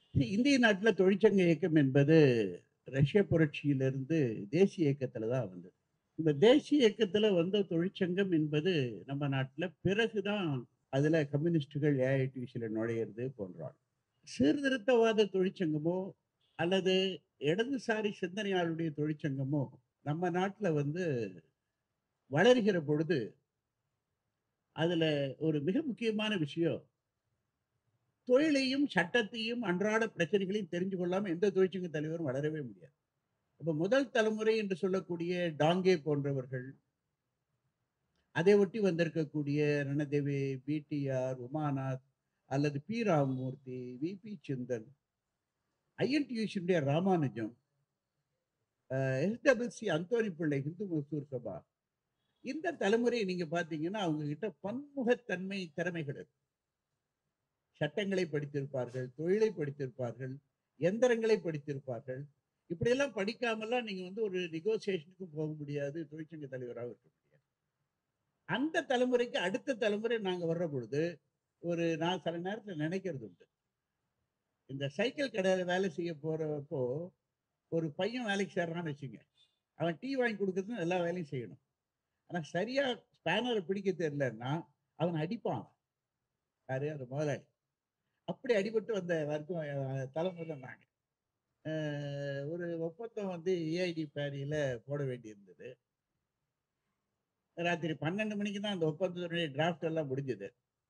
இந்திய நாட்டுல தொழிற்சங்க இயக்கம் என்பது ரஷ்ய புரட்சியிலிருந்து தேசிய இயக்கத்துல தான் வந்தது இந்த தேசிய இயக்கத்துல வந்த தொழிற்சங்கம் என்பது நம்ம நாட்டுல பிறகுதான் அதுல கம்யூனிஸ்டுகள் ஏஐடிசியில நுழையிறது போன்றாங்க சீர்திருத்தவாத தொழிற்சங்கமோ அல்லது இடதுசாரி சிந்தனையாளருடைய தொழிற்சங்கமோ நம்ம நாட்டுல வந்து வளர்கிற பொழுது அதுல ஒரு மிக முக்கியமான விஷயம் தொழிலையும் சட்டத்தையும் அன்றாட பிரச்சனைகளையும் தெரிஞ்சு கொள்ளாம எந்த தொழிற்சங்க தலைவரும் வளரவே முடியாது அப்ப முதல் தலைமுறை என்று சொல்லக்கூடிய டாங்கே போன்றவர்கள் அதை ஒட்டி வந்திருக்கக்கூடிய ரணதேவி பிடிஆர் உமாநாத் அல்லது P Ramamurthy V P Chinthan ஐஎன்டியூஷனுடைய ராமானுஜம் எஸ்டபிள்சி அந்தோனி பிள்ளை ஹிந்து மசூர் சபா இந்த தலைமுறையை நீங்க பாத்தீங்கன்னா அவங்க கிட்ட பன்முகத்தன்மை திறமைகள் இருக்கு சட்டங்களை படித்திருப்பார்கள் தொழிலை படித்திருப்பார்கள் எந்திரங்களை படித்திருப்பார்கள் இப்படியெல்லாம் படிக்காமலாம் நீங்க வந்து ஒரு நெகோசியேஷனுக்கும் போக முடியாது தொழிற்சங்க தலைவராக இருக்க முடியாது அந்த தலைமுறைக்கு அடுத்த தலைமுறை நாங்க வர்ற பொழுது ஒரு நான் சில நேரத்தில் நினைக்கிறது உண்டு இந்த சைக்கிள் கடையில் வேலை செய்ய போறப்போ ஒரு பையன் வேலைக்கு சேர்றான்னு வச்சுங்க அவன் டீ வாங்கி கொடுக்கறது எல்லா வேலையும் செய்யணும் ஆனா சரியா ஸ்பேனரை பிடிக்க தெரியலன்னா அவன் அடிப்பான் யாரு அந்த முதலாளி அப்படி அடிபட்டு வந்த வரைக்கும் அஹ், தலைமுறை நாங்க அஹ், ஒரு ஒப்பந்தம் வந்து ஏஐடி பேரியில போட வேண்டியிருந்தது ராத்திரி பன்னெண்டு மணிக்கு தான் அந்த ஒப்பந்தத்தினுடைய டிராஃப்ட் எல்லாம் முடிஞ்சது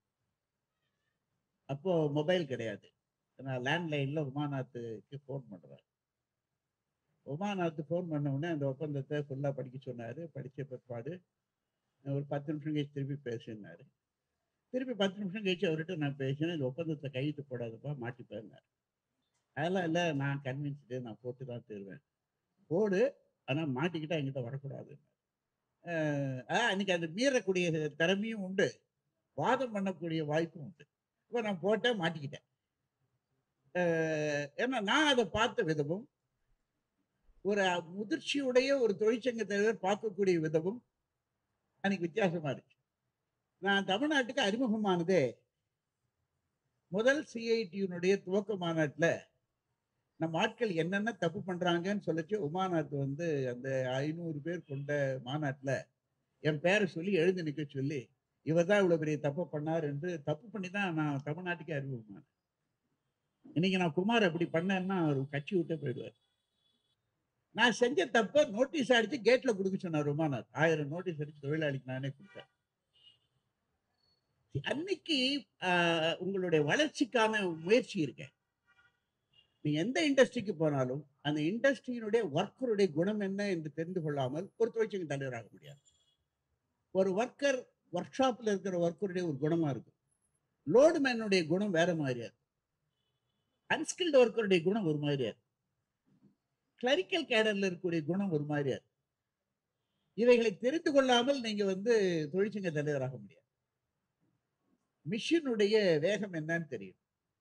அப்போ மொபைல் கிடையாது நான் லேண்ட்லைன்ல உமாநாத்துக்கு ஃபோன் பண்றேன் உமாநாத் ஃபோன் பண்ண உடனே அந்த ஒப்பந்தத்தை ஃபுல்லா படிக்க சொன்னாரு படிச்ச பிற்பாடு ஒரு பத்து நிமிஷம் கழிச்சு திருப்பி பேசுனாரு திருப்பி பத்து நிமிஷம் கழிச்சு அவர்கிட்ட நான் பேசினேன் இந்த ஒப்பந்தத்தை கையெழுத்து போடாதப்பா மாட்டிப்பேன்னாரு அதெல்லாம் இல்லை நான் கன்வின்ஸ்டு நான் போட்டு தான் தருவேன் போடு ஆனால் மாட்டிக்கிட்டா என்கிட்ட வரக்கூடாது அன்னைக்கு அது மீறக்கூடிய திறமையும் உண்டு வாதம் பண்ணக்கூடிய வாய்ப்பும் உண்டு இப்போ நான் போட்டேன் மாட்டிக்கிட்டேன் அஹ், ஏன்னா நான் அதை பார்த்த விதமும் ஒரு முதிர்ச்சியுடைய ஒரு தொழிற்சங்க தலைவர் பார்க்கக்கூடிய விதமும் அன்னைக்கு வித்தியாசமா இருக்கு நான் தமிழ்நாட்டுக்கு அறிமுகமானதே முதல் சிஐடியினுடைய துவக்க மாநாட்டுல நம்ம ஆட்கள் என்னென்ன தப்பு பண்றாங்கன்னு சொல்லிச்சு உமாநாத் வந்து அந்த ஐநூறு பேர் கொண்ட மாநாட்டுல என் பேரை சொல்லி எழுதி நிற்க சொல்லி இவர் தான் இவ்வளவு பெரிய தப்பு பண்ணார் என்று தப்பு பண்ணி தான் நான் தமிழ்நாட்டுக்கே அறிமுகமானேன் இன்னைக்கு நான் குமார் அப்படி பண்ணேன்னா அவர் கட்சி விட்டே போயிடுவார் நான் செஞ்ச தப்ப நோட்டீஸ் அடிச்சு கேட்ல கொடுக்க சொன்னார் உமாநாத் ஆயிரம் நோட்டீஸ் அடிச்சு தொழிலாளிக்கு நானே கொடுத்தேன் அன்னைக்கு ஆஹ், உங்களுடைய வளர்ச்சிக்கான முயற்சி இருக்கு நீங்க எந்த இண்டஸ்ட்ரிக்கு போனாலும் அந்த இண்டஸ்ட்ரியினுடைய ஒர்க்கருடைய குணம் என்ன என்று தெரிந்து கொள்ளாமல் ஒரு தொழிற்சங்க தலைவராக முடியாது ஒரு ஒர்க்கர் ஒர்க் ஷாப்ல இருக்கிற ஒர்க்கருடைய ஒரு குணமா இருக்கும் லோடு மேனுடைய குணம் வேற மாதிரியா இருக்கும் அன்ஸ்கில்டு ஒர்க்கருடைய குணம் ஒரு மாதிரியா இருக்கும் கிளரிக்கல் கேடர்ல இருக்கக்கூடிய குணம் ஒரு மாதிரியா இருக்கும் இவைகளை தெரிந்து கொள்ளாமல் நீங்க வந்து தொழிற்சங்க தலைவராக முடியாது மிஷினுடைய வேகம் என்னன்னு தெரியும்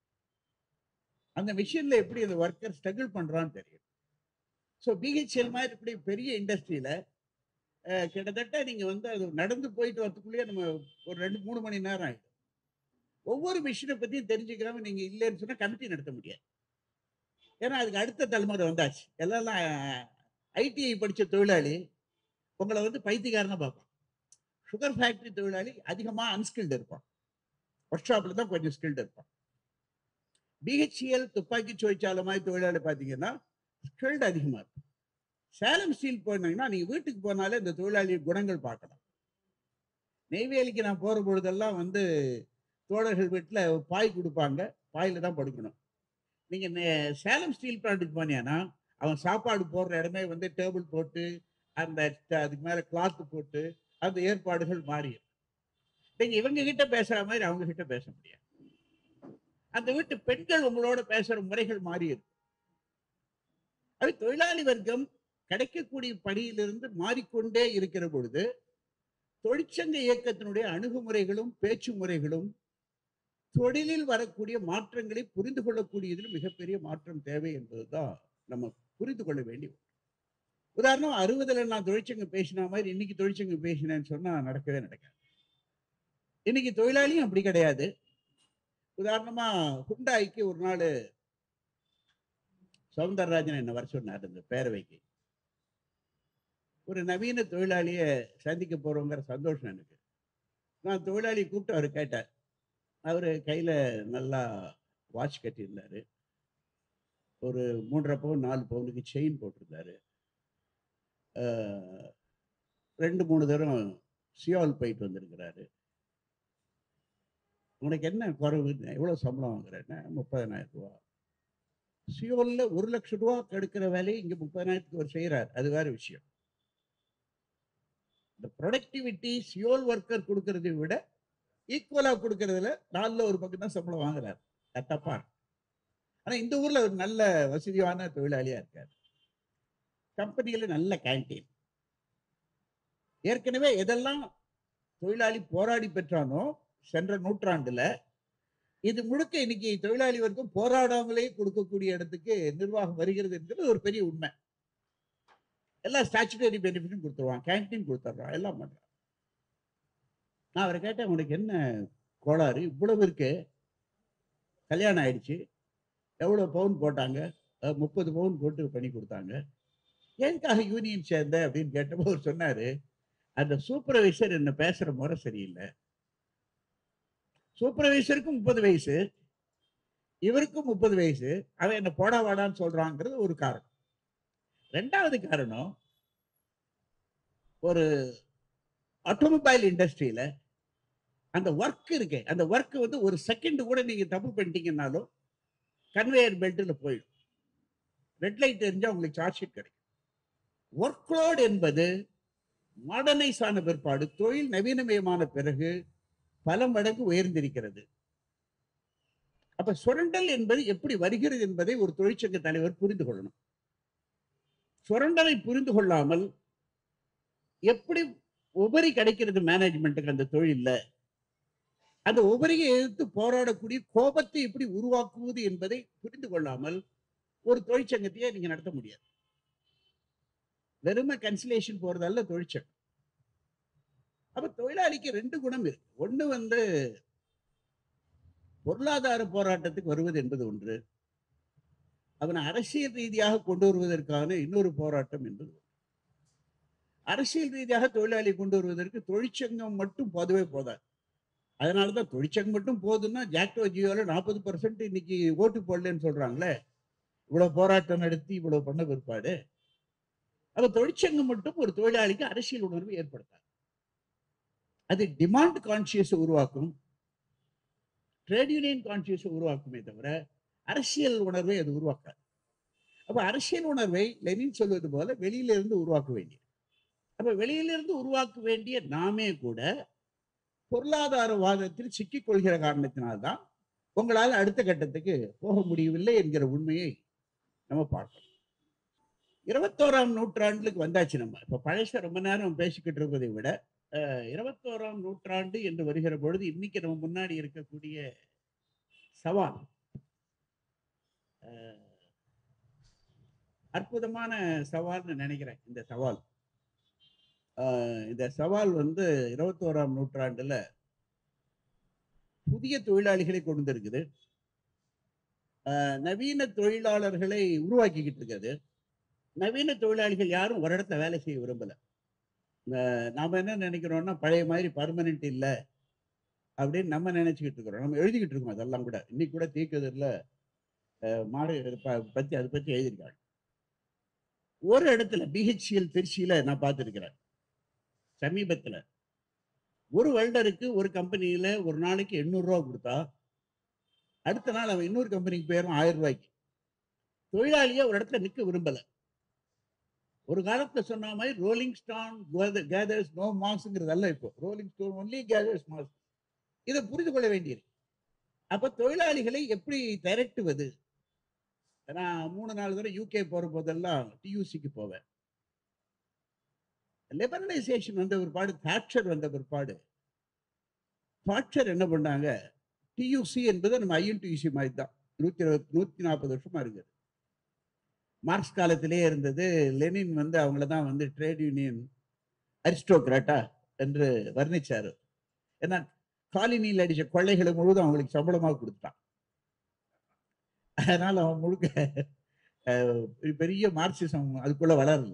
அந்த மிஷின்ல எப்படி அந்த ஒர்க்கர் ஸ்ட்ரகிள் பண்றான்னு தெரியும் ஸோ பிஹெச்எல் மாதிரி இப்படி பெரிய இண்டஸ்ட்ரியில கிட்டத்தட்ட நீங்க வந்து அது நடந்து போயிட்டு வரதுக்குள்ளேயே நம்ம ஒரு ரெண்டு மூணு மணி நேரம் ஆயிடும் ஒவ்வொரு மிஷினை பத்தியும் தெரிஞ்சுக்காம நீங்க இல்லைன்னு சொன்னா கமிட்டி நடத்த முடியாது ஏன்னா அதுக்கு அடுத்த தலைமுறை வந்தாச்சு எல்லாம் ஐடிஐ படிச்ச தொழிலாளி உங்களை வந்து பைத்தியக்காரனா பார்ப்பான் சுகர் ஃபேக்டரி தொழிலாளி அதிகமா அன்ஸ்கில்டு இருப்பான் ஒர்க் ஷாப்ல தான் கொஞ்சம் ஸ்கில்டு இருப்பான் பிஹெச்எல் துப்பாக்கி தொழிற்சாலை மாதிரி தொழிலாளி பார்த்தீங்கன்னா ஸ்கில்டு அதிகமா இருக்கும் சேலம் ஸ்டீல் போனீங்கன்னா நீங்க வீட்டுக்கு போனாலே இந்த தொழிலாளி குணங்கள் பார்க்கலாம் நெய்வேலிக்கு நான் போற பொழுதெல்லாம் வந்து தோழர்கள் வீட்டில் பாய் கொடுப்பாங்க பாயில தான் படுக்கணும் நீங்க நே- சேலம் ஸ்டீல் பிளான்ட்டுக்கு போனீங்கன்னா அவன் சாப்பாடு போடுற இடமே வந்து டேபிள் போட்டு அந்த ட- அதுக்கு மேல கிளாத் போட்டு அந்த ஏற்பாடுகள் மாறி இருக்கும். நீங்க இவங்க கிட்ட பேசுற மாதிரி அவங்க கிட்ட பேச முடியாது அந்த வீட்டு பெண்கள் உங்களோட பேசுற முறைகள் மாறி இருக்கும் அது தொழிலாளி வர்க்கம் கிடைக்கக்கூடிய பணியிலிருந்து மாறிக்கொண்டே இருக்கிற பொழுது தொழிற்சங்க இயக்கத்தினுடைய அணுகுமுறைகளும் பேச்சு முறைகளும் தொழிலில் வரக்கூடிய மாற்றங்களை புரிந்து கொள்ளக்கூடியதில் மிகப்பெரிய மாற்றம் தேவை என்பதுதான் நம்ம புரிந்து கொள்ள வேண்டிய ஒன்று. உதாரணம் அறுபதுல நான் தொழிற்சங்கம் பேசின மாதிரி இன்னைக்கு தொழிற்சங்கம் பேசினேன்னு சொன்னா நடக்கவே நடக்காது இன்னைக்கு தொழிலாளியும் அப்படி கிடையாது உதாரணமா ஹுண்டாய்க்கு ஒரு நாள் சவுந்தரராஜன் என்ன வர சொன்னார் இந்த பேரவைக்கு ஒரு நவீன தொழிலாளியை சந்திக்க போறோங்கிற சந்தோஷம் எனக்கு நான் தொழிலாளி கூப்பிட்டு அவர் கேட்டார் அவர் கையில் நல்லா வாட்ச் கட்டியிருந்தாரு ஒரு மூன்றரை பவுன் நாலு பவுனுக்கு செயின் போட்டிருந்தாரு அஹ், ரெண்டு மூணு தரம் சியோல் போயிட்டு வந்திருக்கிறாரு உனக்கு என்ன குறைவு எவ்வளோ சம்பளம் வாங்குறேன்னா முப்பதனாயிரம் ரூபா சியோல்ல ஒரு லட்சம் ரூபா கெடுக்கிற வேலையை இங்கே முப்பதனாயிரத்துக்கு அவர் செய்கிறார் அது வேற விஷயம் இந்த ப்ரொடக்டிவிட்டி சியோல் ஒர்க்கர் கொடுக்கறதை விட ஈக்குவலா கொடுக்கறதுல நாலுல ஒரு பக்கம் தான் சம்பளம் வாங்குறாரு தப்பா ஆனா இந்த ஊர்ல ஒரு நல்ல வசதியான தொழிலாளியா இருக்காரு கம்பெனியில நல்ல கேண்டீன் ஏற்கனவே எதெல்லாம் தொழிலாளி போராடி பெற்றானோ சென்ற நூற்றாண்டுல இது முழுக்க இன்னைக்கு தொழிலாளி வர்க்கம் போராடாமலே கொடுக்கக்கூடிய இடத்துக்கு நிர்வாகம் வருகிறது என்கிறது ஒரு பெரிய உண்மை எல்லா ஸ்டாச்சுட்டரி பெனிஃபிட்டும் கொடுத்துருவான் கேன்டீன் கொடுத்துட்றான் எல்லாம் பண்றான் நான் அவரை கேட்டேன் உனக்கு என்ன கோளாறு இவ்வளவு இருக்கு கல்யாணம் ஆயிடுச்சு எவ்வளோ பவுன் போட்டாங்க அஹ் முப்பது பவுன் போட்டு பண்ணி கொடுத்தாங்க எதுக்காக யூனியன் சேர்ந்த அப்படின்னு கேட்டப்போ அவர் சொன்னாரு அந்த சூப்பர்வைசர் என்ன பேசுற முறை சரியில்லை சூப்பர்வைசருக்கும் முப்பது வயசு இவருக்கும் முப்பது வயசு அவன் என்ன போடா வாடான்னு சொல்றாங்கிறது ஒரு காரணம் ரெண்டாவது காரணம் ஒரு ஆட்டோமொபைல் இண்டஸ்ட்ரியில அந்த ஒர்க் இருக்கு அந்த ஒர்க் வந்து ஒரு செகண்ட் கூட நீங்க தப்பு பண்ணிட்டீங்கன்னாலும் கன்வேயர் பெல்ட்ல போயிடும் ரெட் லைட் தெரிஞ்சா உங்களுக்கு சார்ஜ் ஷீட் கிடைக்கும் ஒர்க் லோட் என்பது மாடர்னைஸ் ஆன பிற்பாடு தொழில் நவீனமயமான பிறகு பல மடங்கு உயர்ந்திருக்கிறது அப்ப சுரண்டல் என்பது எப்படி வருகிறது என்பதை ஒரு தொழிற்சங்க தலைவர் புரிந்து கொள்ளணும் சுரண்டலை புரிந்து கொள்ளாமல் எப்படி உபரி கிடைக்கிறது மேனேஜ்மெண்ட்டுக்கு அந்த தொழில்ல அந்த உபரியை எதிர்த்து போராடக்கூடிய கோபத்தை எப்படி உருவாக்குவது என்பதை புரிந்து கொள்ளாமல் ஒரு தொழிற்சங்கத்தையே நீங்க நடத்த முடியாது வெறுமை கன்சிலேஷன் போறதல்ல தொழிற்சங்கம் அப்ப தொழிலாளிக்கு ரெண்டு குணம் இருக்கு ஒண்ணு வந்து பொருளாதார போராட்டத்துக்கு வருவது என்பது ஒன்று அவனை அரசியல் ரீதியாக கொண்டு வருவதற்கான இன்னொரு போராட்டம் என்பது ஒன்று. அரசியல் ரீதியாக தொழிலாளி கொண்டு வருவதற்கு தொழிற்சங்கம் மட்டும் போதவே போதாது அதனாலதான் தொழிற்சங்கம் மட்டும் போதுன்னா ஜாக்டோ ஜியோல நாற்பது பர்சன்ட் இன்னைக்கு ஓட்டு போடலன்னு சொல்றாங்களே இவ்வளவு போராட்டம் நடத்தி இவ்வளவு பண்ண பிற்பாடு அப்ப தொழிற்சங்கம் மட்டும் ஒரு தொழிலாளிக்கு அரசியல் உணர்வு ஏற்படுத்தாது அது டிமாண்ட் கான்சியஸ் உருவாக்கும் ட்ரேட் யூனியன் கான்சியஸ் உருவாக்குமே தவிர அரசியல் உணர்வை அது உருவாக்காது அப்ப அரசியல் உணர்வை லெனின் சொல்வது போல வெளியிலிருந்து உருவாக்க வேண்டியது அப்ப வெளியிலிருந்து உருவாக்க வேண்டிய நாமே கூட பொருளாதாரவாதத்தில் சிக்கிக் கொள்கிற காரணத்தினால்தான் உங்களால் அடுத்த கட்டத்துக்கு போக முடியவில்லை என்கிற உண்மையை நம்ம பார்க்கணும் இருபத்தோராம் நூற்றாண்டுக்கு வந்தாச்சு நம்ம இப்ப பழச ரொம்ப நேரம் பேசிக்கிட்டு இருப்பதை விட அஹ், இருபத்தோராம் நூற்றாண்டு என்று வருகிற பொழுது இன்னைக்கு நம்ம முன்னாடி இருக்கக்கூடிய சவால் அஹ், அற்புதமான சவால்னு நினைக்கிறேன் இந்த சவால் அஹ், இந்த சவால் வந்து இருபத்தோராம் நூற்றாண்டுல புதிய தொழிலாளிகளை கொண்டு வந்திருக்குது அஹ், நவீன தொழிலாளர்களை உருவாக்கிக்கிட்டு இருக்குது நவீன தொழிலாளிகள் யாரும் ஒரு இடத்துல வேலை செய்ய விரும்பல அஹ், நாம என்ன நினைக்கிறோம்னா பழைய மாதிரி பர்மனெண்ட் இல்லை அப்படின்னு நம்ம நினைச்சுக்கிட்டு இருக்கிறோம் நம்ம எழுதிக்கிட்டு இருக்கோம் அதெல்லாம் கூட இன்னைக்கு கூட தீக்குதல்ல மாடு ப- பத்தி அதை பத்தி எழுதியிருக்காங்க ஒரு இடத்துல பிஹெச்சிஎல் திருச்சியில நான் பார்த்துருக்கிறேன் சமீபத்துல ஒரு வெல்டருக்கு ஒரு கம்பெனியில ஒரு நாளைக்கு எண்ணூறு ரூபா கொடுத்தா அடுத்த நாள் அவன் இன்னொரு கம்பெனிக்கு போயிடும் ஆயிரம் ரூபாய்க்கு தொழிலாளியை ஒரு இடத்துல நிக்க விரும்பல ஒரு காலத்துல சொன்ன மாதிரி ரோலிங் ஸ்டான் கேதர்ஸ் நோ மாஸ்ங்கிறதல்ல இப்போ rolling stone only gathers moss இதை புரிந்து கொள்ள வேண்டியது அப்ப தொழிலாளிகளை எப்படி திரட்டுவது நான் மூணு நாலு தடவை யூகே போற போதெல்லாம் டியூசிக்கு போவேன் லிபரலைசேஷன் வந்த பிற்பாடு தாட்சர் வந்த பிற்பாடு தாட்சர் என்ன பண்ணாங்க டியூசி என்பது நம்ம ஐஎன்டியூசி மாதிரி தான் நூத்தி இருபத்தி நூத்தி நாற்பது வருஷமா இருக்குது மார்க்ஸ் காலத்திலே இருந்தது லெனின் வந்து அவங்கள தான் வந்து ட்ரேட் யூனியன் அரிஸ்டோக்ராட்டா என்று வர்ணிச்சாரு ஏன்னா காலனியில் அடிச்ச கொள்ளைகளை முழுவதும் அவங்களுக்கு சம்பளமாக கொடுத்துட்டான் அதனால அவன் முழுக்க அஹ், ஒரு பெரிய மார்க்சிசம் அதுக்குள்ள வளரல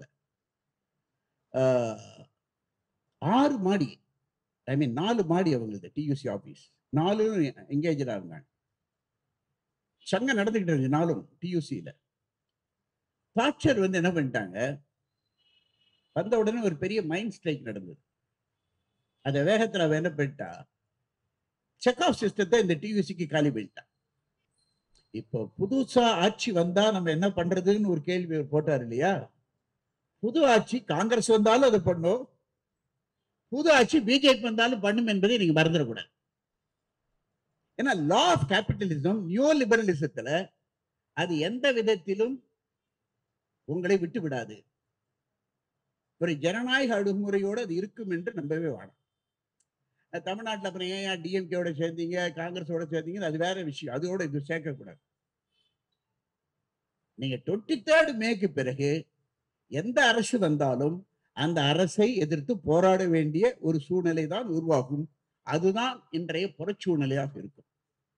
அஹ், ஆறு மாடி ஐ மீன் நாலு மாடி அவங்களுக்கு டியூசி ஆபீஸ் நாலும் எங்கேஜா இருந்தாங்க சங்கம் நடந்துகிட்டு இருந்துச்சு நாலும் டியூசியில தாட்சர் வந்து என்ன பண்ணிட்டாங்க வந்த உடனே ஒரு பெரிய மைண்ட் ஸ்ட்ரைக் நடந்தது அந்த வேகத்துல அவ என்ன பண்ணிட்டா செக் ஆஃப் சிஸ்டத்தை இந்த டியூசிக்கு காலி பண்ணிட்டா இப்போ புதுசா ஆட்சி வந்தா நம்ம என்ன பண்றதுன்னு ஒரு கேள்வி அவர் போட்டார் இல்லையா புது ஆட்சி காங்கிரஸ் வந்தாலும் அதை பண்ணும் புது ஆட்சி பிஜேபி வந்தாலும் பண்ணும் என்பதை நீங்க மறந்துடக்கூடாது ஏன்னா லா ஆஃப் கேபிட்டலிசம் நியூ லிபரலிசத்துல அது எந்த விதத்திலும் உங்களை விட்டு விடாது ஒரு ஜனநாயக அணுகுமுறையோடு அது இருக்கும் என்று நம்பவே வேணாம் அஹ் தமிழ்நாட்டுல அப்புறம் ஏன் டிஎம்கேவோட சேர்ந்தீங்க காங்கிரஸோட சேர்ந்தீங்க அது வேற விஷயம் அதோட இது சேர்க்கக்கூடாது நீங்க டுவெண்ட்டி தேர்ட் மேக்கு பிறகு எந்த அரசு வந்தாலும் அந்த அரசை எதிர்த்து போராட வேண்டிய ஒரு சூழ்நிலை தான் உருவாகும் அதுதான் இன்றைய புறச்சூழ்நிலையாக இருக்கும்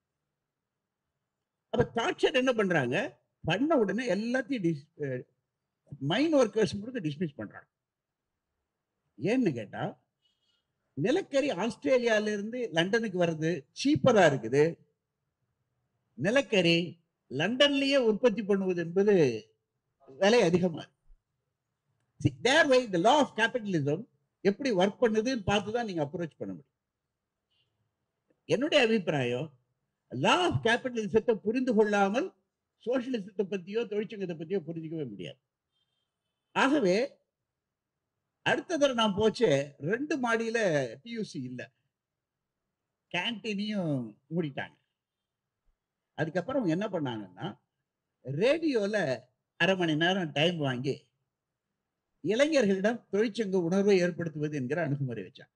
அப்ப தாட்சர் என்ன பண்றாங்க பண்ண உடனே எல்லாத்தையும் மைன் ஒர்க்கர்ஸ் முழுக்க டிஸ்மிஸ் பண்றாங்க ஏன்னு கேட்டா நிலக்கரி ஆஸ்திரேலியால இருந்து லண்டனுக்கு வர்றது சீப்பரா இருக்குது நிலக்கரி லண்டன்லயே உற்பத்தி பண்ணுவது என்பது விலை அதிகமா thereby the law of capitalism எப்படி ஒர்க் பண்ணுதுன்னு பார்த்து தான் நீங்க அப்ரோச் பண்ண முடியும் என்னுடைய அபிப்பிராயம் லா ஆஃப் கேபிட்டலிசத்தை புரிந்து கொள்ளாமல் சோசியலிசத்தை பத்தியோ தொழிற்சங்கத்தை பத்தியோ புரிஞ்சிக்கவே முடியாது ஆகவே அடுத்த தடவை நான் போச்சே ரெண்டு மாடியில டியூசி இல்ல கேன்டீனையும் மூடிட்டாங்க அதுக்கப்புறம் அவங்க என்ன பண்ணாங்கன்னா ரேடியோல அரை மணி நேரம் டைம் வாங்கி இளைஞர்களிடம் தொழிற்சங்க உணர்வை ஏற்படுத்துவது என்கிற அணுகுமுறை வச்சாங்க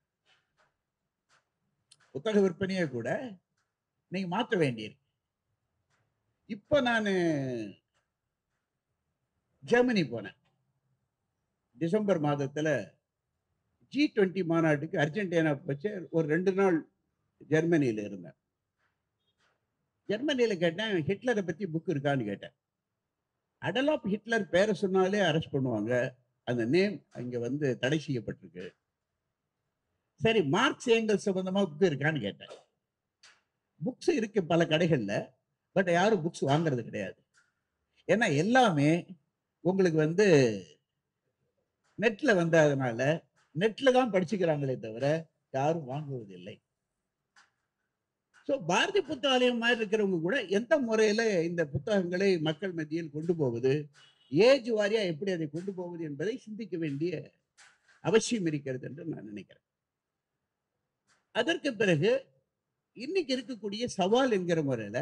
புத்தக விற்பனையை கூட நீங்க மாற்ற வேண்டியிருக்கு இப்ப நான் ஜெர்மனி போனேன் டிசம்பர் மாதத்துல ஜி டுவெண்ட்டி மாநாட்டுக்கு அர்ஜென்டினா போச்சு ஒரு ரெண்டு நாள் ஜெர்மனியில இருந்தேன் ஜெர்மனியில கேட்டேன் ஹிட்லரை பத்தி புக் இருக்கான்னு கேட்டேன் அடலாப் ஹிட்லர் பேரை சொன்னாலே அரெஸ்ட் பண்ணுவாங்க அந்த நேம் அங்க வந்து தடை செய்யப்பட்டிருக்கு சரி மார்க்ஸ் ஏங்கல் சம்பந்தமா புக் இருக்கான்னு கேட்டேன் புக்ஸ் இருக்கு பல கடைகள்ல பட் யாரும் புக்ஸ் வாங்குறது கிடையாது ஏன்னா எல்லாமே உங்களுக்கு வந்து நெட்ல வந்ததுனால நெட்ல தான் படிச்சுக்கிறாங்களே தவிர யாரும் வாங்குவதில்லை ஸோ பாரதி புத்தகாலயம் மாதிரி இருக்கிறவங்க கூட எந்த முறையில இந்த புத்தகங்களை மக்கள் மத்தியில் கொண்டு போவது ஏஜ் வாரியா எப்படி அதை கொண்டு போவது என்பதை சிந்திக்க வேண்டிய அவசியம் இருக்கிறது என்று நான் நினைக்கிறேன் அதற்கு பிறகு இன்னைக்கு இருக்கக்கூடிய சவால் என்கிற முறையில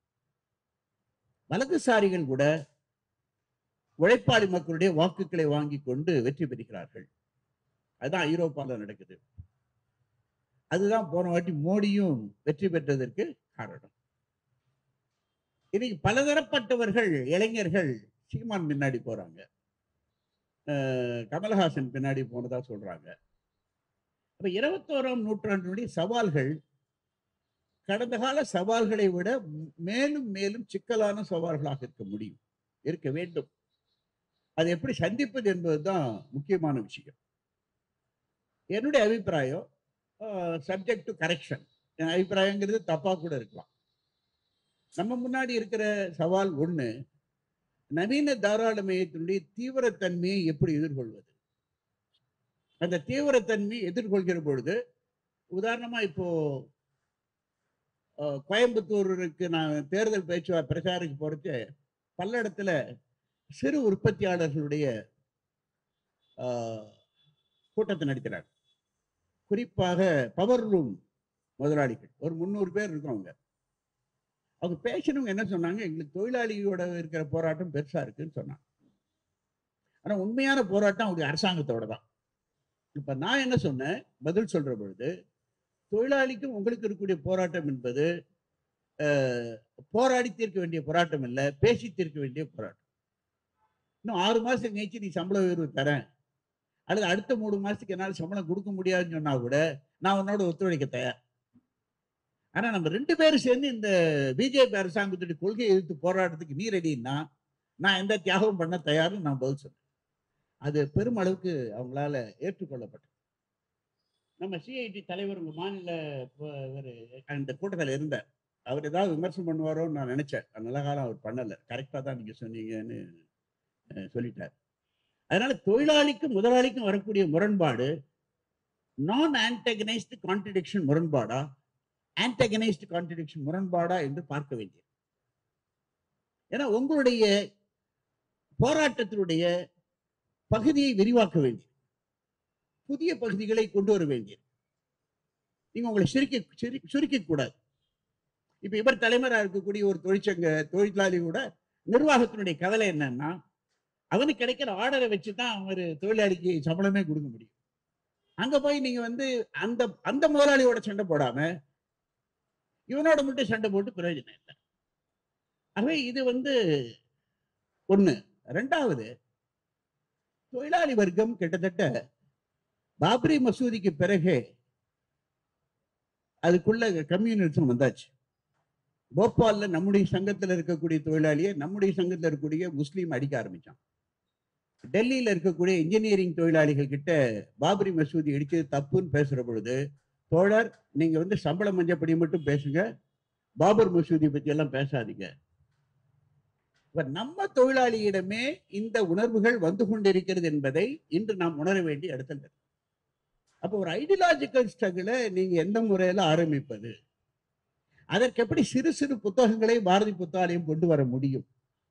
வலதுசாரிகள் கூட உழைப்பாளி மக்களுடைய வாக்குகளை வாங்கி கொண்டு வெற்றி பெறுகிறார்கள் அதுதான் ஐரோப்பாவில் நடக்குது அதுதான் போன வாட்டி மோடியும் வெற்றி பெற்றதற்கு காரணம் இன்னைக்கு பலதரப்பட்டவர்கள் இளைஞர்கள் சீமான் பின்னாடி போறாங்க அஹ் கமல்ஹாசன் பின்னாடி போனதா சொல்றாங்க அப்ப இருபத்தோராம் நூற்றாண்டினுடைய சவால்கள் கடந்த கால சவால்களை விட மேலும் மேலும் சிக்கலான சவால்களாக இருக்க முடியும் இருக்க வேண்டும் அதை எப்படி சந்திப்பது என்பதுதான் முக்கியமான விஷயம் என்னுடைய அபிப்பிராயம் சப்ஜெக்ட் டு கரெக்ஷன் என் அபிப்பிராயங்கிறது தப்பா கூட இருக்கலாம் நம்ம முன்னாடி இருக்கிற சவால் ஒண்ணு நவீன தாராளமயத்தினுடைய தீவிரத்தன்மையை எப்படி எதிர்கொள்வது அந்த தீவிரத்தன்மையை எதிர்கொள்கிற பொழுது உதாரணமா இப்போ அஹ், கோயம்புத்தூருக்கு நான் தேர்தல் பேச்சு பிரச்சாரத்துக்கு போறச்சு பல்லடத்துல சிறு உற்பத்தியாளர்களுடைய ஆஹ், கூட்டத்தை நடத்தினார் குறிப்பாக பவர் ரூம் முதலாளிகள் ஒரு முந்நூறு பேர் இருக்கவங்க அவங்க பேசினவங்க என்ன சொன்னாங்க எங்களுக்கு தொழிலாளியோட இருக்கிற போராட்டம் பெருசா இருக்குன்னு சொன்னாங்க ஆனா உண்மையான போராட்டம் அவங்க அரசாங்கத்தோட தான் இப்ப நான் என்ன சொன்னேன் பதில் சொல்ற பொழுது தொழிலாளிக்கும் உங்களுக்கு இருக்கக்கூடிய போராட்டம் என்பது அஹ், போராடி தீர்க்க வேண்டிய போராட்டம் இல்லை பேசி தீர்க்க வேண்டிய போராட்டம் இன்னும் ஆறு மாசம் கழிச்சு நீ சம்பள உயர்வு தரேன் அல்லது அடுத்த மூணு மாசத்துக்கு என்னால் சம்பளம் கொடுக்க முடியாதுன்னு சொன்னா கூட நான் உன்னோட ஒத்துழைக்க தயார் ஆனா நம்ம ரெண்டு பேரும் சேர்ந்து இந்த பிஜேபி அரசாங்கத்துடைய கொள்கையை எதிர்த்து போராடுறதுக்கு நீ ரெடின்னா நான் எந்த தியாகம் பண்ண தயார்னு நான் பதில் சொன்னேன் அது பெருமளவுக்கு அவங்களால ஏற்றுக்கொள்ளப்பட்டது நம்ம சிஐடி தலைவர் உங்க மாநில ப- இவரு அந்த கூட்டத்தில் இருந்தார் அவர் ஏதாவது விமர்சனம் பண்ணுவாரோன்னு நான் நினைச்சேன் நல்ல காலம் அவர் பண்ணல கரெக்டாக தான் நீங்க சொன்னீங்கன்னு அஹ், சொல்லிட்டார் அதனால தொழிலாளிக்கும் முதலாளிக்கும் வரக்கூடிய முரண்பாடு நான் ஆன்டகனைஸ்டு கான்ட்ரடிக்ஷன் முரண்பாடா ஆன்டகனைஸ்டு கான்ட்ரடிக்ஷன் முரண்பாடா என்று பார்க்க வேண்டியது ஏன்னா உங்களுடைய போராட்டத்தினுடைய பகுதியை விரிவாக்க வேண்டியது புதிய பகுதிகளை கொண்டு வர வேண்டியது நீங்க உங்களை சுருக்கி சுருக்கி சுருக்கிக் கூடாது இப்ப இவர் தலைவராக இருக்கக்கூடிய ஒரு தொழிற்சங்க தொழிலாளி கூட நிர்வாகத்தினுடைய கவலை என்னன்னா அவனுக்கு கிடைக்கிற ஆர்டரை வச்சு தான் அவர் தொழிலாளிக்கு சம்பளமே கொடுக்க முடியும் அங்க போய் நீங்க வந்து அந்த அந்த முதலாளியோட சண்டை போடாம இவனோட மட்டும் சண்டை போட்டு பிரயோஜனம் இல்லை ஆகவே இது வந்து ஒண்ணு ரெண்டாவது தொழிலாளி வர்க்கம் கிட்டத்தட்ட பாபரி மசூதிக்கு பிறகு அதுக்குள்ள கம்யூனிசம் வந்தாச்சு போபால்ல நம்முடைய சங்கத்துல இருக்கக்கூடிய தொழிலாளியை நம்முடைய சங்கத்துல இருக்கக்கூடிய முஸ்லீம் அடிக்க ஆரம்பிச்சான் டெல்லியில இருக்கக்கூடிய இன்ஜினியரிங் தொழிலாளிகள் கிட்ட பாபரி மசூதி இடிச்சது தப்புன்னு பேசுற பொழுது தோழர் நீங்க வந்து சம்பள மஞ்சப்படி மட்டும் பேசுங்க பாபர் மசூதி பத்தி எல்லாம் பேசாதீங்க இப்ப நம்ம தொழிலாளியிடமே இந்த உணர்வுகள் வந்து கொண்டிருக்கிறது என்பதை இன்று நாம் உணர வேண்டிய இடத்துல இருக்கு. அப்போ ஒரு ஐடியாலஜிக்கல் ஸ்ட்ரகிளை நீங்க எந்த முறையில ஆரம்பிப்பது அதற்கு எப்படி சிறு சிறு புத்தகங்களை பாரதி புத்தாலயம் கொண்டு வர முடியும்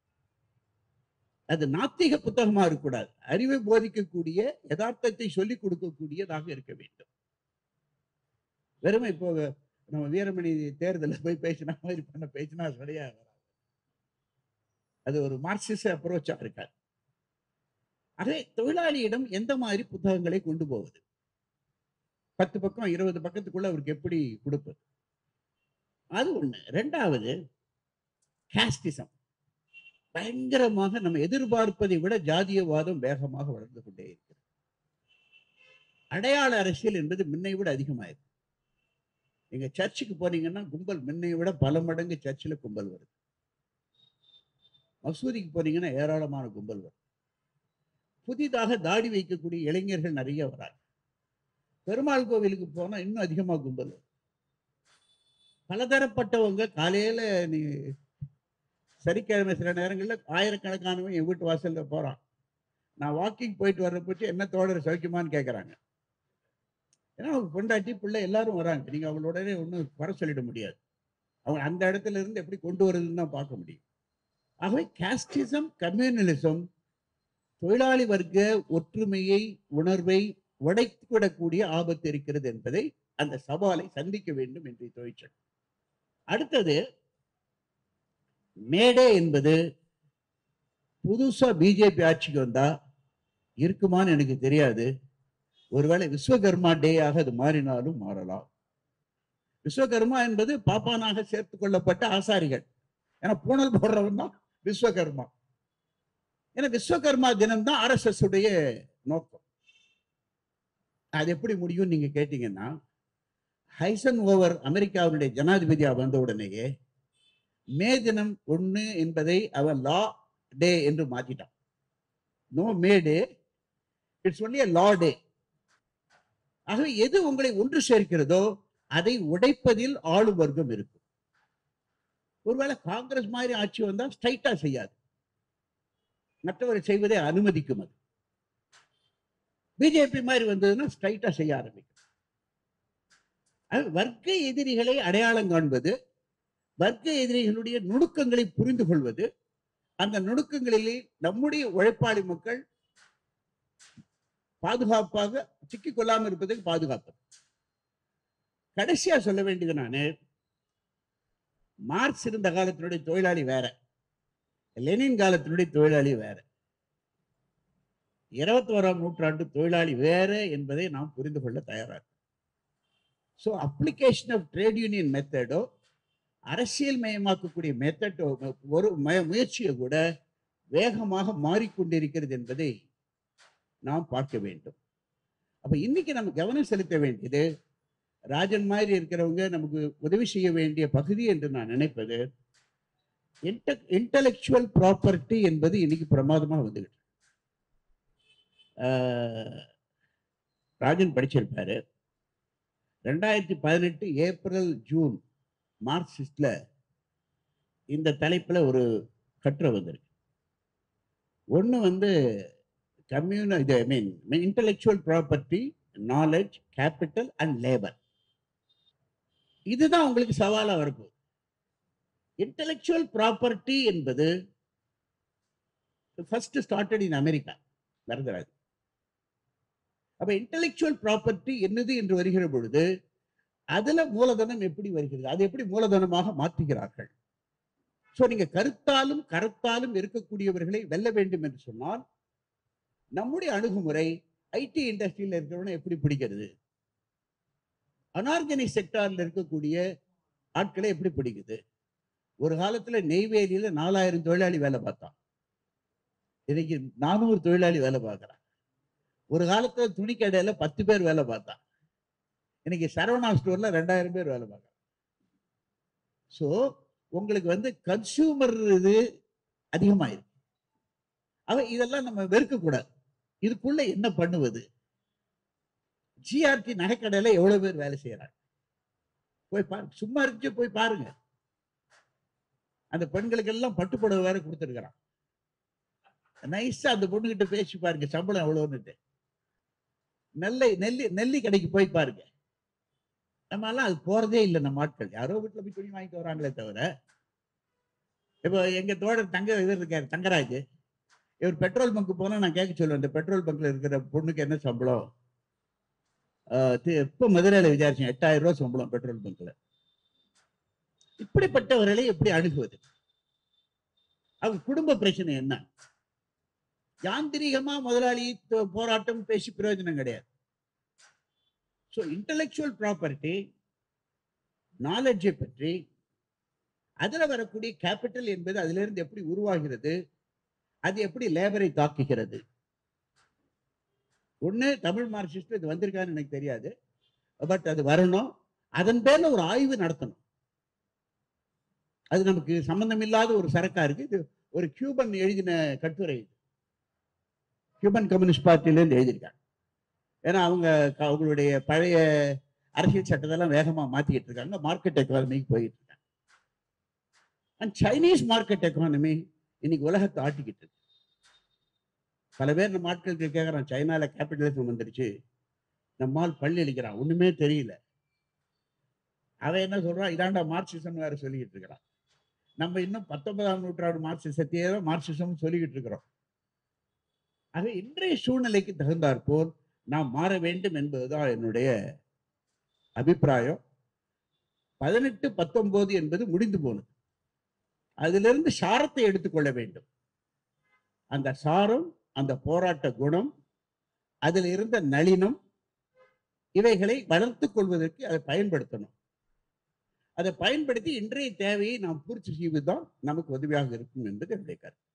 அது நாத்திக புத்தகமா இருக்கக்கூடாது அறிவை போதிக்கக்கூடிய யதார்த்தத்தை சொல்லிக் கொடுக்கக்கூடியதாக இருக்க வேண்டும் வெறுமை இப்போ நம்ம வீரமணி தேர்தலில் போய் பேசின மாதிரி பண்ண பேசினா சரியா வராது அது ஒரு மார்க்சிச அப்ரோச்சா இருக்காது அதே தொழிலாளியிடம் எந்த மாதிரி புத்தகங்களை கொண்டு போவது பத்து பக்கம் இருபது பக்கத்துக்குள்ள அவருக்கு எப்படி கொடுப்பது அது ஒண்ணு ரெண்டாவது காஸ்டிசம் பயங்கரமாக நம்ம எதிர்பார்ப்பதை விட ஜாதியவாதம் வேகமாக வளர்ந்து கொண்டே இருக்கிறது அடையாள அரசியல் என்பது முன்னை விட அதிகமாயிருக்கு நீங்க சர்ச்சுக்கு போனீங்கன்னா கும்பல் முன்னை விட பல மடங்கு சர்ச்சில் கும்பல் வருது மசூதிக்கு போனீங்கன்னா ஏராளமான கும்பல் வரும் புதிதாக தாடி வைக்கக்கூடிய இளைஞர்கள் நிறைய வராங்க பெருமாள் கோவிலுக்கு போனா இன்னும் அதிகமா கும்பல் வரும் பலதரப்பட்டவங்க காலையில நீ சனிக்கிழமை சில நேரங்களில் ஆயிரக்கணக்கானவன் என் வீட்டு வாசல்ல போறான் நான் வாக்கிங் போயிட்டு வர்ற போச்சு என்ன தோழர் சௌக்கியமான்னு கேட்குறாங்க ஏன்னா அவங்க பொண்டாட்டி பிள்ளை எல்லாரும் வராங்க நீங்க அவங்களோடனே ஒன்றும் வர சொல்லிட முடியாது அவங்க அந்த இடத்துல இருந்து எப்படி கொண்டு வருதுன்னு தான் பார்க்க முடியும் ஆகவே காஸ்டிசம் கம்யூனலிசம் தொழிலாளி வர்க்க ஒற்றுமையை உணர்வை உடைத்துவிடக்கூடிய ஆபத்து இருக்கிறது என்பதை அந்த சவாலை சந்திக்க வேண்டும் என்று தொழிற்சங்கம் அடுத்தது மேடே என்பது புதுசா பிஜேபி ஆட்சிக்கு வந்தா இருக்குமான்னு எனக்கு தெரியாது ஒருவேளை விஸ்வகர்மா டேயாக அது மாறினாலும் மாறலாம் விஸ்வகர்மா என்பது பாப்பானாக சேர்த்துக் கொள்ளப்பட்ட ஆசாரிகள் ஏன்னா பூணல் போடுறவன் தான் விஸ்வகர்மா ஏன்னா விஸ்வகர்மா தினம் தான் ஆர்எஸ்எஸ் உடைய நோக்கம் அது எப்படி முடியும் நீங்க கேட்டீங்கன்னா ஹைசன் ஓவர் அமெரிக்காவினுடைய ஜனாதிபதியா வந்த உடனேயே மே தினம் ஒன்று என்பதை அவன் லா டே என்று மாத்திட்டான் no May Day it's only law day ஆகவே எது உங்களை ஒன்று சேர்க்கிறதோ அதை உடைப்பதில் ஆளும் வர்க்கம் இருக்கும் ஒருவேளை காங்கிரஸ் மாதிரி ஆட்சி வந்தா ஸ்ட்ரைட்டா செய்யாது மற்றவர் செய்வதை அனுமதிக்கும் அது பிஜேபி மாதிரி வந்ததுன்னா ஸ்ட்ரைட்டா செய்ய ஆரம்பிக்கும் அது வர்க்க எதிரிகளை அடையாளம் காண்பது வர்க்க எதிரிகளுடைய நுணுக்கங்களை புரிந்து கொள்வது அந்த நுணுக்கங்களிலே நம்முடைய உழைப்பாளி மக்கள் பாதுகாப்பாக சிக்கிக் கொள்ளாமல் இருப்பதற்கு பாதுகாப்பு கடைசியா சொல்ல வேண்டியது நானு மார்க்ஸ் இருந்த காலத்தினுடைய தொழிலாளி வேற லெனின் காலத்தினுடைய தொழிலாளி வேற இருபத்தி ஓராம் நூற்றாண்டு தொழிலாளி வேற என்பதை நாம் புரிந்து கொள்ள தயாராக so application of trade union மெத்தடோ அரசியல் மயமாக்கக்கூடிய மெத்தடோ ஒரு மய- முயற்சியை கூட வேகமாக மாறிக்கொண்டிருக்கிறது என்பதை நாம் பார்க்க வேண்டும் அப்ப இன்னைக்கு நம்ம கவனம் செலுத்த வேண்டியது ராஜன் மாதிரி இருக்கிறவங்க நமக்கு உதவி செய்ய வேண்டிய பகுதி என்று நான் நினைப்பது இன்டலெக்சுவல் ப்ராப்பர்ட்டி என்பது இன்னைக்கு பிரமாதமாக வந்துகிட்டு இருக்கு. ஆஹ், ராஜன் படிச்சிருப்பாரு ரெண்டாயிரத்தி பதினெட்டு ஏப்ரல் ஜூன் மார்க்சிஸ்ட்ல இந்த தலைப்புல ஒரு கட்டுரை வந்திருக்கு ஒன்று வந்து கம்யூன இது I mean intellectual property knowledge capital and labour இதுதான் உங்களுக்கு சவாலா வரப்போகுது இன்டலெக்சுவல் ப்ராப்பர்ட்டி என்பது ஃபர்ஸ்ட் ஸ்டார்டட் இன் அமெரிக்கா மறந்துடாது அப்ப இன்டலெக்சுவல் ப்ராப்பர்ட்டி என்னது என்று வருகிற பொழுது அதுல மூலதனம் எப்படி வருகிறது அதை எப்படி மூலதனமாக மாற்றுகிறார்கள் சோ நீங்க கருத்தாலும் கருத்தாலும் இருக்கக்கூடியவர்களை வெல்ல வேண்டும் என்று சொன்னால் நம்முடைய அணுகுமுறை ஐடி இண்டஸ்ட்ரியில இருக்கிறவனை எப்படி பிடிக்கிறது அனார்கனைஸ் செக்டார்ல இருக்கக்கூடிய ஆட்களை எப்படி பிடிக்குது ஒரு காலத்துல நெய்வேலியில நாலாயிரம் தொழிலாளி வேலை பார்த்தான் இன்னைக்கு நானூறு தொழிலாளி வேலை பார்க்கறான் ஒரு காலத்துல துணிக்கடையில பத்து பேர் வேலை பார்த்தான் இன்னைக்கு சரவணா ஸ்டோர்ல ரெண்டாயிரம் பேர் வேலை பார்க்கறான் ஸோ உங்களுக்கு வந்து கன்சியூமர் இது அதிகமாயிருக்கு அவ இதெல்லாம் நம்ம வெறுக்க கூடாது இதுக்குள்ள என்ன பண்ணுவது ஜிஆர்டி நகைக்கடையில எவ்வளவு பேர் வேலை செய்யறாங்க போய் பாருங்க சும்மா இருக்கு போய் பாருங்க அந்த பெண்களுக்கு எல்லாம் பட்டுப்புடவை வேற கொடுத்துருக்கிறான் நைஸா அந்த பொண்ணுகிட்ட பேசி பாருங்க சம்பளம் எவ்வளவுன்னுட்டு நெல்லை நெல்லி நெல்லி கடைக்கு போய் பாருங்க நம்ம எல்லாம் அது போறதே இல்லை நம்ம ஆட்கள் யாரோ வீட்டுல போய் துணி வாங்கிட்டு வராங்களே தவிர இப்போ எங்க தோழர் தங்க இவர் இருக்காரு தங்கராஜ் இவர் பெட்ரோல் பங்க் போனா நான் கேட்க சொல்லுவேன் இந்த பெட்ரோல் பங்க்ல இருக்கிற பொண்ணுக்கு என்ன சம்பளம் ஆஹ் தி- இப்ப மதுரையில விசாரிச்சேன் எட்டாயிரம் ரூபாய் சம்பளம் பெட்ரோல் பங்க்ல இப்படிப்பட்டவர்களை எப்படி அணுகுவது அவங்க குடும்ப பிரச்சனை என்ன யாந்திரிகமா முதலாளி தோ- போராட்டம் பேசி பிரயோஜனம் கிடையாது ஸோ இன்டலெக்சுவல் ப்ராப்பர்ட்டி நாலெட்ஜை பற்றி அதுல வரக்கூடிய கேபிட்டல் என்பது அதுல இருந்து எப்படி உருவாகிறது அது எப்படி லேபரை தாக்குகிறது ஒண்ணு தமிழ் மார்க்சிஸ்ட் இது வந்திருக்கான்னு எனக்கு தெரியாது பட் அது வரணும் அதன் பேர்ல ஒரு ஆய்வு நடத்தணும் அது நமக்கு சம்பந்தமில்லாத ஒரு சரக்கா இருக்கு இது ஒரு கியூபன் எழுதின கட்டுரை இது கியூபன் கம்யூனிஸ்ட் பார்ட்டிலேருந்து எழுதியிருக்காங்க ஏன்னா அவங்க க- அவங்களுடைய பழைய அரசியல் சட்டத்தெல்லாம் வேகமா மாத்திக்கிட்டு இருக்காங்க மார்க்கெட் எக்கானமிக்கு போயிட்டு இருக்காங்க அண்ட் சைனீஸ் மார்க்கெட் எக்கானமி இன்னைக்கு உலகத்தை ஆட்டிக்கிட்டு இருக்கு பல பேர் நம்ம ஆட்களுக்கு கேட்கறான் சைனால கேபிட்டலிசம் வந்துருச்சு நம்மால் பள்ளி அளிக்கிறான் ஒண்ணுமே தெரியல அவன் என்ன சொல்றான் இதாண்டா மார்க்சிசம் வேற சொல்லிக்கிட்டு இருக்கிறான் நம்ம இன்னும் பத்தொன்பதாம் நூற்றாண்டு மார்க்சிசத்தையே தான் மார்க்சிசம் சொல்லிக்கிட்டு இருக்கிறோம் ஆக இன்றைய சூழ்நிலைக்கு தகுந்தாற்போல் நாம் மாற வேண்டும் என்பதுதான் என்னுடைய அபிப்பிராயம் பதினெட்டு பத்தொன்பது என்பது முடிந்து போனது அதிலிருந்து சாரத்தை எடுத்துக்கொள்ள வேண்டும் அந்த சாரம் அந்த போராட்ட குணம் அதில் இருந்த நளினம் இவைகளை வளர்த்துக் கொள்வதற்கு அதை பயன்படுத்தணும் அதை பயன்படுத்தி இன்றைய தேவையை நாம் பூர்த்தி செய்வதுதான் நமக்கு உதவியாக இருக்கும் என்பது என்னுடைய கருத்து